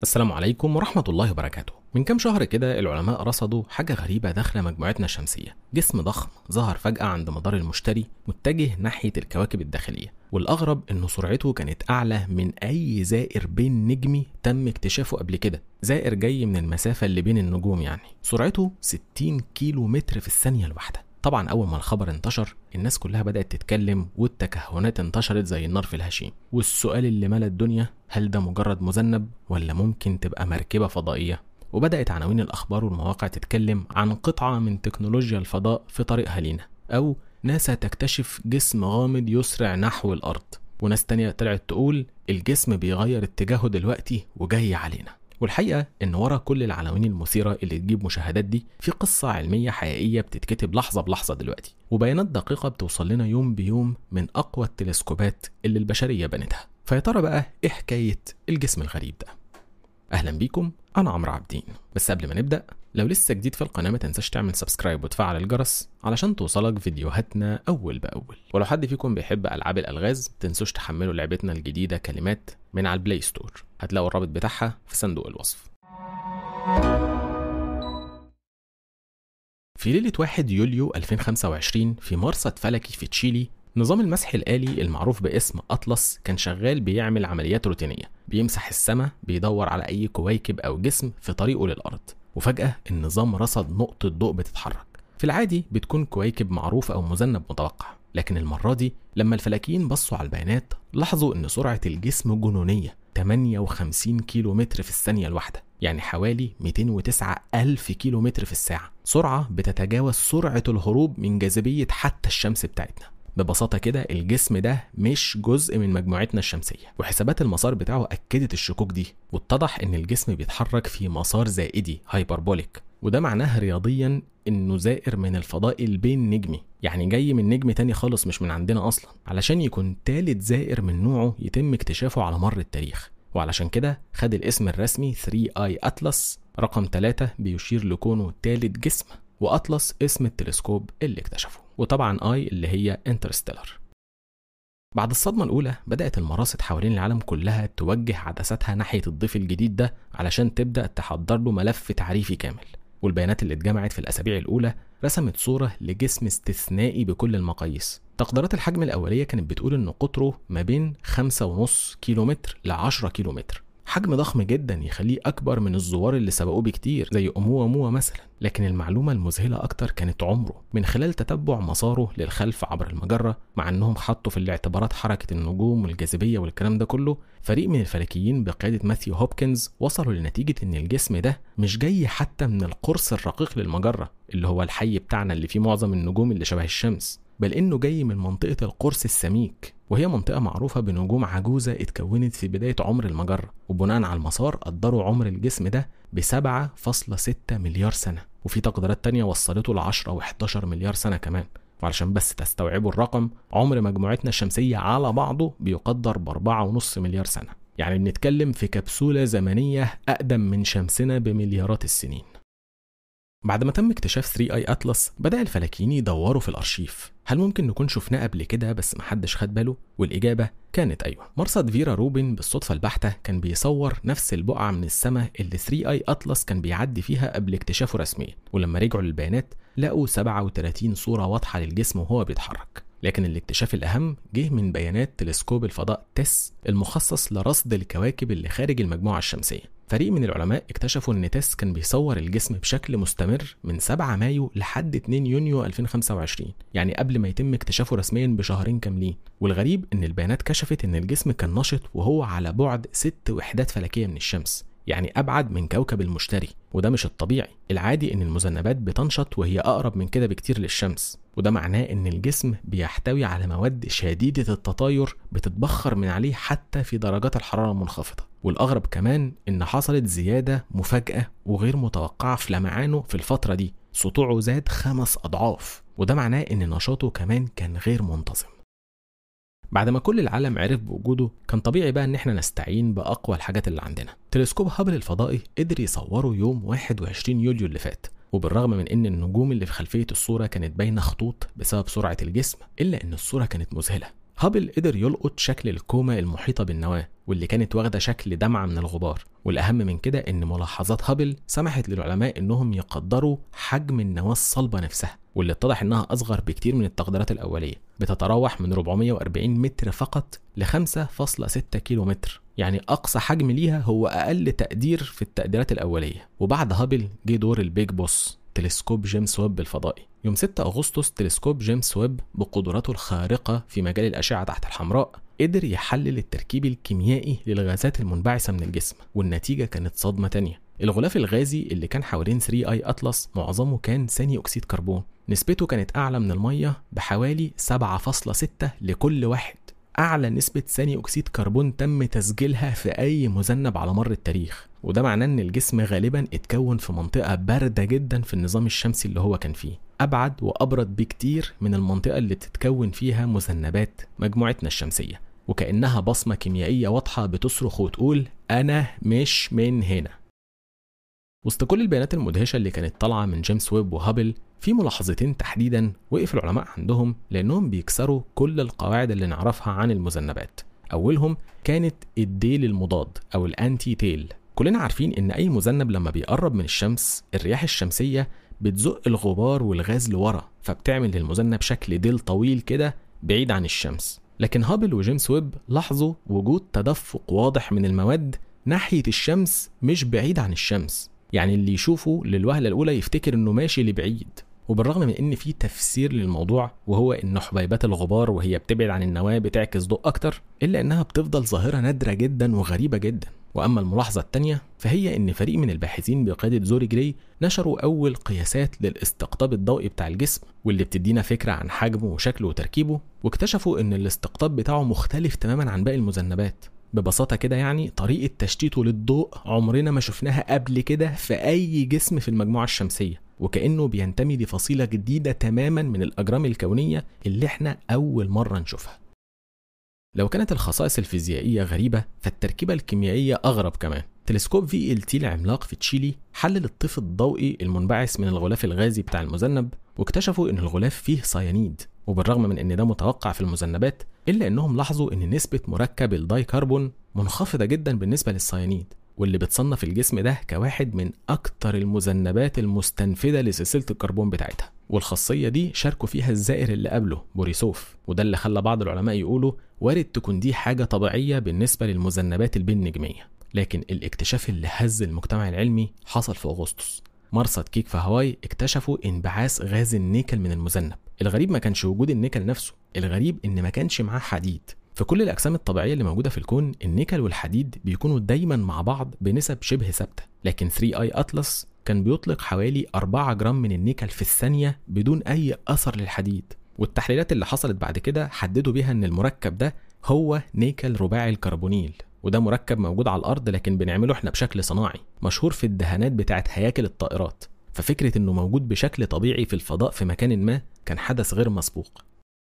السلام عليكم ورحمة الله وبركاته من كام شهر كده العلماء رصدوا حاجة غريبة داخل مجموعتنا الشمسية جسم ضخم ظهر فجأة عند مدار المشتري متجه ناحية الكواكب الداخلية والأغرب إنه سرعته كانت أعلى من أي زائر بين نجمي تم اكتشافه قبل كده زائر جاي من المسافة اللي بين النجوم يعني سرعته 60 كيلو متر في الثانية الواحدة طبعا اول ما الخبر انتشر الناس كلها بدات تتكلم والتكهنات انتشرت زي النار في الهشيم والسؤال اللي ملا الدنيا هل ده مجرد مذنب ولا ممكن تبقى مركبه فضائيه وبدات عناوين الاخبار والمواقع تتكلم عن قطعه من تكنولوجيا الفضاء في طريقها لينا او ناسا تكتشف جسم غامض يسرع نحو الارض وناس تانية طلعت تقول الجسم بيغير اتجاهه دلوقتي وجاي علينا والحقيقة إن ورا كل العناوين المثيرة اللي تجيب مشاهدات دي في قصة علمية حقيقية بتتكتب لحظة بلحظة دلوقتي وبيانات دقيقة بتوصل لنا يوم بيوم من أقوى التلسكوبات اللي البشرية بنتها فيا ترى بقى إيه حكاية الجسم الغريب ده أهلا بيكم أنا عمرو عابدين بس قبل ما نبدأ لو لسه جديد في القناة ما تنساش تعمل سبسكرايب وتفعل الجرس علشان توصلك فيديوهاتنا أول بأول ولو حد فيكم بيحب ألعاب الألغاز تنسوش تحملوا لعبتنا الجديدة كلمات من على البلاي ستور هتلاقوا الرابط بتاعها في صندوق الوصف في ليلة 1 يوليو 2025 في مرصد فلكي في تشيلي نظام المسح الآلي المعروف باسم أطلس كان شغال بيعمل عمليات روتينية بيمسح السماء بيدور على أي كويكب أو جسم في طريقه للأرض وفجأة النظام رصد نقطة ضوء بتتحرك في العادي بتكون كويكب معروف أو مذنب متوقع لكن المرة دي لما الفلكيين بصوا على البيانات لاحظوا إن سرعة الجسم جنونية 58 كيلو متر في الثانية الواحدة يعني حوالي 209 ألف كيلو متر في الساعة سرعة بتتجاوز سرعة الهروب من جاذبية حتى الشمس بتاعتنا ببساطة كده الجسم ده مش جزء من مجموعتنا الشمسية وحسابات المسار بتاعه أكدت الشكوك دي واتضح إن الجسم بيتحرك في مسار زائدي هايبربوليك وده معناه رياضيا إنه زائر من الفضاء البين نجمي يعني جاي من نجم تاني خالص مش من عندنا أصلا علشان يكون تالت زائر من نوعه يتم اكتشافه على مر التاريخ وعلشان كده خد الاسم الرسمي 3 اي أطلس رقم 3 بيشير لكونه تالت جسم وأطلس اسم التلسكوب اللي اكتشفه وطبعا اي اللي هي انترستيلر بعد الصدمة الأولى بدأت المراصد حوالين العالم كلها توجه عدساتها ناحية الضيف الجديد ده علشان تبدأ تحضر له ملف تعريفي كامل والبيانات اللي اتجمعت في الأسابيع الأولى رسمت صورة لجسم استثنائي بكل المقاييس تقديرات الحجم الأولية كانت بتقول إن قطره ما بين 5.5 كيلومتر ل 10 كيلومتر حجم ضخم جدا يخليه أكبر من الزوار اللي سبقوه بكتير زي أموة موا مثلا لكن المعلومة المذهلة أكتر كانت عمره من خلال تتبع مساره للخلف عبر المجرة مع أنهم حطوا في الاعتبارات حركة النجوم والجاذبية والكلام ده كله فريق من الفلكيين بقيادة ماثيو هوبكنز وصلوا لنتيجة أن الجسم ده مش جاي حتى من القرص الرقيق للمجرة اللي هو الحي بتاعنا اللي فيه معظم النجوم اللي شبه الشمس بل انه جاي من منطقه القرص السميك وهي منطقه معروفه بنجوم عجوزه اتكونت في بدايه عمر المجره وبناء على المسار قدروا عمر الجسم ده ب 7.6 مليار سنه وفي تقديرات تانية وصلته ل 10 و11 مليار سنه كمان وعلشان بس تستوعبوا الرقم عمر مجموعتنا الشمسيه على بعضه بيقدر ب 4.5 مليار سنه يعني بنتكلم في كبسوله زمنيه اقدم من شمسنا بمليارات السنين بعد ما تم اكتشاف 3 اي اطلس بدا الفلكيين يدوروا في الارشيف هل ممكن نكون شفناه قبل كده بس محدش خد باله والاجابه كانت ايوه مرصد فيرا روبن بالصدفه البحته كان بيصور نفس البقعه من السماء اللي 3 اي اطلس كان بيعدي فيها قبل اكتشافه رسميا ولما رجعوا للبيانات لقوا 37 صوره واضحه للجسم وهو بيتحرك لكن الاكتشاف الأهم جه من بيانات تلسكوب الفضاء تيس المخصص لرصد الكواكب اللي خارج المجموعة الشمسية فريق من العلماء اكتشفوا ان تيس كان بيصور الجسم بشكل مستمر من 7 مايو لحد 2 يونيو 2025 يعني قبل ما يتم اكتشافه رسميا بشهرين كاملين والغريب ان البيانات كشفت ان الجسم كان نشط وهو على بعد 6 وحدات فلكية من الشمس يعني أبعد من كوكب المشتري وده مش الطبيعي العادي إن المذنبات بتنشط وهي أقرب من كده بكتير للشمس وده معناه إن الجسم بيحتوي على مواد شديدة التطاير بتتبخر من عليه حتى في درجات الحرارة المنخفضة والأغرب كمان إن حصلت زيادة مفاجئة وغير متوقعة في لمعانه في الفترة دي سطوعه زاد خمس أضعاف وده معناه إن نشاطه كمان كان غير منتظم بعد ما كل العالم عرف بوجوده كان طبيعي بقى ان احنا نستعين باقوى الحاجات اللي عندنا تلسكوب هابل الفضائي قدر يصوره يوم 21 يوليو اللي فات وبالرغم من ان النجوم اللي في خلفيه الصوره كانت باينه خطوط بسبب سرعه الجسم الا ان الصوره كانت مذهله هابل قدر يلقط شكل الكومة المحيطة بالنواة واللي كانت واخدة شكل دمعة من الغبار والأهم من كده إن ملاحظات هابل سمحت للعلماء إنهم يقدروا حجم النواة الصلبة نفسها واللي اتضح إنها أصغر بكتير من التقديرات الأولية بتتراوح من 440 متر فقط ل 5.6 كيلو متر يعني أقصى حجم ليها هو أقل تقدير في التقديرات الأولية وبعد هابل جه دور البيج بوس تلسكوب جيمس ويب الفضائي يوم 6 أغسطس تلسكوب جيمس ويب بقدراته الخارقة في مجال الأشعة تحت الحمراء قدر يحلل التركيب الكيميائي للغازات المنبعثة من الجسم والنتيجة كانت صدمة تانية الغلاف الغازي اللي كان حوالين 3 اي اطلس معظمه كان ثاني اكسيد كربون نسبته كانت اعلى من الميه بحوالي 7.6 لكل واحد اعلى نسبه ثاني اكسيد كربون تم تسجيلها في اي مذنب على مر التاريخ وده معناه ان الجسم غالبا اتكون في منطقه بارده جدا في النظام الشمسي اللي هو كان فيه ابعد وابرد بكتير من المنطقه اللي بتتكون فيها مذنبات مجموعتنا الشمسيه وكانها بصمه كيميائيه واضحه بتصرخ وتقول انا مش من هنا وسط كل البيانات المدهشه اللي كانت طالعه من جيمس ويب وهابل في ملاحظتين تحديدا وقف العلماء عندهم لانهم بيكسروا كل القواعد اللي نعرفها عن المذنبات اولهم كانت الديل المضاد او الانتي تيل كلنا عارفين ان اي مذنب لما بيقرب من الشمس الرياح الشمسيه بتزق الغبار والغاز لورا فبتعمل للمذنب شكل ديل طويل كده بعيد عن الشمس لكن هابل وجيمس ويب لاحظوا وجود تدفق واضح من المواد ناحيه الشمس مش بعيد عن الشمس يعني اللي يشوفه للوهله الاولى يفتكر انه ماشي لبعيد وبالرغم من ان في تفسير للموضوع وهو ان حبيبات الغبار وهي بتبعد عن النواه بتعكس ضوء اكتر الا انها بتفضل ظاهره نادره جدا وغريبه جدا واما الملاحظه الثانيه فهي ان فريق من الباحثين بقياده زوري جراي نشروا اول قياسات للاستقطاب الضوئي بتاع الجسم واللي بتدينا فكره عن حجمه وشكله وتركيبه واكتشفوا ان الاستقطاب بتاعه مختلف تماما عن باقي المذنبات ببساطة كده يعني طريقة تشتيته للضوء عمرنا ما شفناها قبل كده في أي جسم في المجموعة الشمسية وكأنه بينتمي لفصيلة جديدة تماما من الأجرام الكونية اللي احنا أول مرة نشوفها لو كانت الخصائص الفيزيائية غريبة فالتركيبة الكيميائية أغرب كمان تلسكوب في ال تي العملاق في تشيلي حلل الطيف الضوئي المنبعث من الغلاف الغازي بتاع المذنب واكتشفوا ان الغلاف فيه صيانيد وبالرغم من ان ده متوقع في المذنبات الا انهم لاحظوا ان نسبه مركب الداي كربون منخفضه جدا بالنسبه للصيانيد واللي بتصنف الجسم ده كواحد من اكتر المذنبات المستنفذه لسلسله الكربون بتاعتها والخاصيه دي شاركوا فيها الزائر اللي قبله بوريسوف وده اللي خلى بعض العلماء يقولوا وارد تكون دي حاجه طبيعيه بالنسبه للمذنبات البين نجميه لكن الاكتشاف اللي هز المجتمع العلمي حصل في اغسطس مرصد كيك في هاواي اكتشفوا انبعاث غاز النيكل من المذنب الغريب ما كانش وجود النيكل نفسه الغريب ان ما كانش معاه حديد في كل الاجسام الطبيعيه اللي موجوده في الكون النيكل والحديد بيكونوا دايما مع بعض بنسب شبه ثابته لكن 3 اي اطلس كان بيطلق حوالي 4 جرام من النيكل في الثانيه بدون اي اثر للحديد والتحليلات اللي حصلت بعد كده حددوا بيها ان المركب ده هو نيكل رباعي الكربونيل وده مركب موجود على الارض لكن بنعمله احنا بشكل صناعي مشهور في الدهانات بتاعت هياكل الطائرات ففكرة انه موجود بشكل طبيعي في الفضاء في مكان ما كان حدث غير مسبوق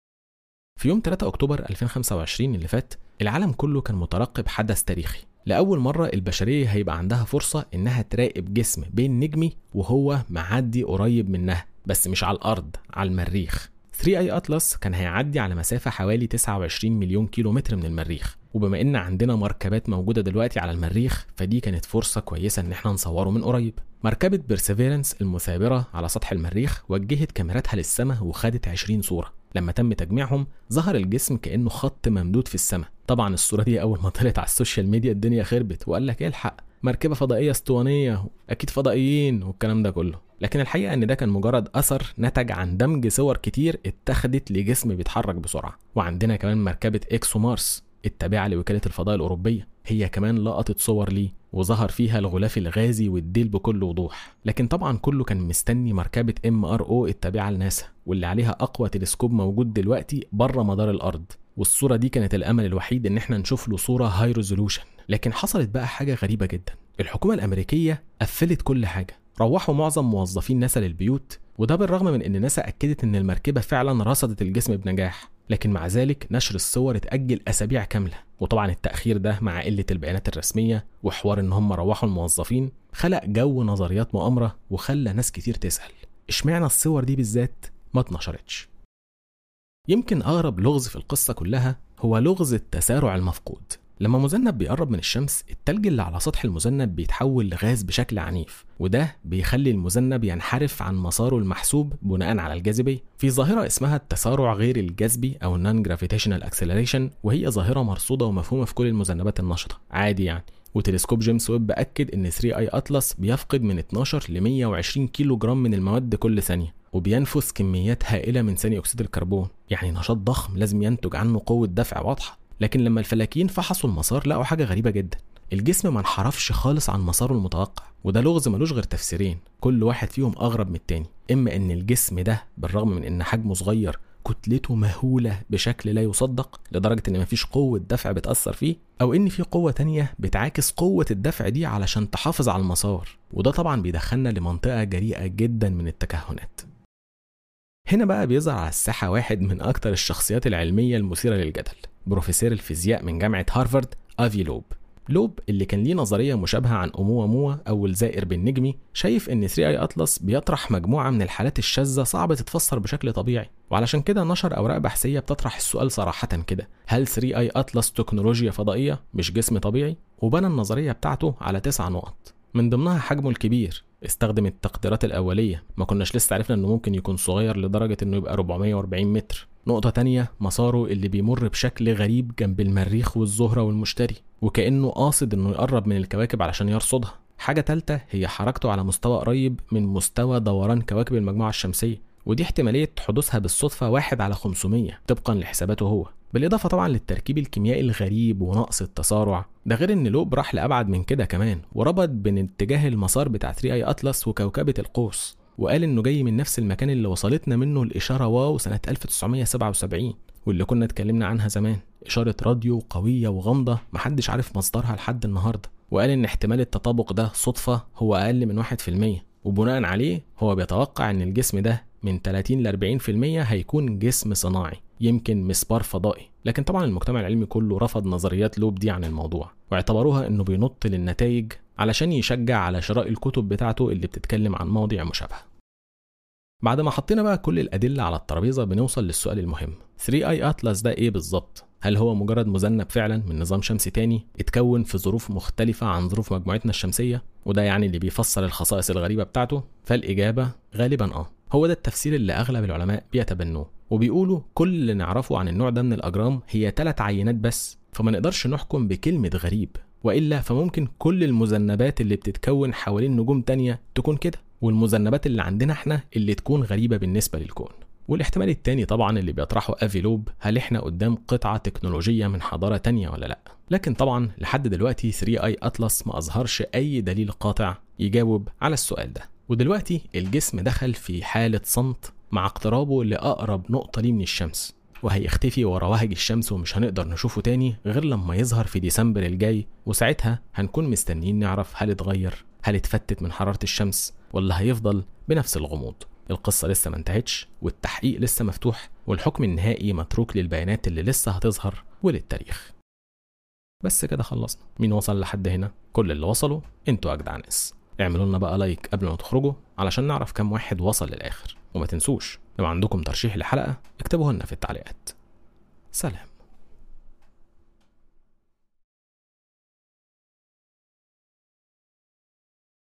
في يوم 3 اكتوبر 2025 اللي فات العالم كله كان مترقب حدث تاريخي لأول مرة البشرية هيبقى عندها فرصة إنها تراقب جسم بين نجمي وهو معدي قريب منها بس مش على الأرض على المريخ 3 اي اطلس كان هيعدي على مسافة حوالي 29 مليون كيلو متر من المريخ وبما ان عندنا مركبات موجودة دلوقتي على المريخ فدي كانت فرصة كويسة ان احنا نصوره من قريب مركبة بيرسيفيرنس المثابرة على سطح المريخ وجهت كاميراتها للسماء وخدت 20 صورة لما تم تجميعهم ظهر الجسم كانه خط ممدود في السماء طبعا الصوره دي اول ما طلعت على السوشيال ميديا الدنيا خربت وقال لك الحق مركبه فضائيه اسطوانيه اكيد فضائيين والكلام ده كله لكن الحقيقه ان ده كان مجرد اثر نتج عن دمج صور كتير اتخذت لجسم بيتحرك بسرعه وعندنا كمان مركبه اكسو مارس التابعه لوكاله الفضاء الاوروبيه هي كمان لقطت صور ليه وظهر فيها الغلاف الغازي والديل بكل وضوح لكن طبعا كله كان مستني مركبه ام ار او التابعه لناسا واللي عليها اقوى تلسكوب موجود دلوقتي بره مدار الارض والصوره دي كانت الامل الوحيد ان احنا نشوف له صوره هاي ريزولوشن لكن حصلت بقى حاجه غريبه جدا الحكومه الامريكيه قفلت كل حاجه روحوا معظم موظفين ناسا للبيوت وده بالرغم من ان ناسا اكدت ان المركبه فعلا رصدت الجسم بنجاح لكن مع ذلك نشر الصور اتأجل أسابيع كاملة وطبعا التأخير ده مع قلة البيانات الرسمية وحوار إن هم روحوا الموظفين خلق جو نظريات مؤامرة وخلى ناس كتير تسأل اشمعنى الصور دي بالذات ما اتنشرتش يمكن أغرب لغز في القصة كلها هو لغز التسارع المفقود لما مذنب بيقرب من الشمس التلج اللي على سطح المذنب بيتحول لغاز بشكل عنيف وده بيخلي المذنب ينحرف عن مساره المحسوب بناء على الجاذبية في ظاهرة اسمها التسارع غير الجذبي أو non gravitational acceleration وهي ظاهرة مرصودة ومفهومة في كل المذنبات النشطة عادي يعني وتلسكوب جيمس ويب أكد إن 3 اي أطلس بيفقد من 12 ل 120 كيلو جرام من المواد كل ثانية وبينفذ كميات هائلة من ثاني أكسيد الكربون يعني نشاط ضخم لازم ينتج عنه قوة دفع واضحة لكن لما الفلاكين فحصوا المسار لقوا حاجة غريبة جدا الجسم ما انحرفش خالص عن مساره المتوقع وده لغز ملوش غير تفسيرين كل واحد فيهم أغرب من التاني إما إن الجسم ده بالرغم من إن حجمه صغير كتلته مهولة بشكل لا يصدق لدرجة إن مفيش قوة دفع بتأثر فيه أو إن في قوة تانية بتعاكس قوة الدفع دي علشان تحافظ على المسار وده طبعا بيدخلنا لمنطقة جريئة جدا من التكهنات هنا بقى بيظهر على الساحة واحد من أكتر الشخصيات العلمية المثيرة للجدل بروفيسور الفيزياء من جامعة هارفارد أفي لوب لوب اللي كان ليه نظرية مشابهة عن أموموا أو الزائر بالنجمي شايف إن 3 اي أطلس بيطرح مجموعة من الحالات الشاذة صعب تتفسر بشكل طبيعي وعلشان كده نشر أوراق بحثية بتطرح السؤال صراحة كده هل 3 اي أطلس تكنولوجيا فضائية مش جسم طبيعي؟ وبنى النظرية بتاعته على تسع نقط من ضمنها حجمه الكبير استخدم التقديرات الأولية ما كناش لسه عرفنا إنه ممكن يكون صغير لدرجة إنه يبقى 440 متر نقطة تانية مساره اللي بيمر بشكل غريب جنب المريخ والزهرة والمشتري وكأنه قاصد إنه يقرب من الكواكب علشان يرصدها حاجة تالتة هي حركته على مستوى قريب من مستوى دوران كواكب المجموعة الشمسية ودي احتمالية حدوثها بالصدفة واحد على 500 طبقا لحساباته هو بالإضافة طبعا للتركيب الكيميائي الغريب ونقص التسارع ده غير إن لوب راح لأبعد من كده كمان وربط بين اتجاه المسار بتاع 3 اي أطلس وكوكبة القوس وقال إنه جاي من نفس المكان اللي وصلتنا منه الإشارة واو سنة 1977 واللي كنا اتكلمنا عنها زمان إشارة راديو قوية وغامضة محدش عارف مصدرها لحد النهاردة وقال إن احتمال التطابق ده صدفة هو أقل من 1% وبناء عليه هو بيتوقع إن الجسم ده من 30 ل 40% هيكون جسم صناعي يمكن مسبار فضائي لكن طبعا المجتمع العلمي كله رفض نظريات لوب دي عن الموضوع واعتبروها انه بينط للنتائج علشان يشجع على شراء الكتب بتاعته اللي بتتكلم عن مواضيع مشابهه بعد ما حطينا بقى كل الأدلة على الترابيزة بنوصل للسؤال المهم 3 اي أطلس ده إيه بالظبط؟ هل هو مجرد مذنب فعلا من نظام شمسي تاني اتكون في ظروف مختلفة عن ظروف مجموعتنا الشمسية وده يعني اللي بيفسر الخصائص الغريبة بتاعته فالإجابة غالبا اه هو ده التفسير اللي أغلب العلماء بيتبنوه وبيقولوا كل اللي نعرفه عن النوع ده من الأجرام هي ثلاث عينات بس فما نقدرش نحكم بكلمة غريب وإلا فممكن كل المذنبات اللي بتتكون حوالين نجوم تانية تكون كده والمذنبات اللي عندنا احنا اللي تكون غريبة بالنسبة للكون والاحتمال التاني طبعا اللي بيطرحه افيلوب هل احنا قدام قطعة تكنولوجية من حضارة تانية ولا لا لكن طبعا لحد دلوقتي 3 اي اطلس ما اظهرش اي دليل قاطع يجاوب على السؤال ده ودلوقتي الجسم دخل في حالة صمت مع اقترابه لأقرب نقطة ليه من الشمس وهيختفي ورا وهج الشمس ومش هنقدر نشوفه تاني غير لما يظهر في ديسمبر الجاي وساعتها هنكون مستنيين نعرف هل اتغير هل اتفتت من حرارة الشمس ولا هيفضل بنفس الغموض القصة لسه ما انتهتش والتحقيق لسه مفتوح والحكم النهائي متروك للبيانات اللي لسه هتظهر وللتاريخ بس كده خلصنا مين وصل لحد هنا كل اللي وصلوا انتوا اجدع ناس اعملوا لنا بقى لايك قبل ما تخرجوا علشان نعرف كم واحد وصل للاخر وما تنسوش لو عندكم ترشيح لحلقة اكتبوه لنا في التعليقات سلام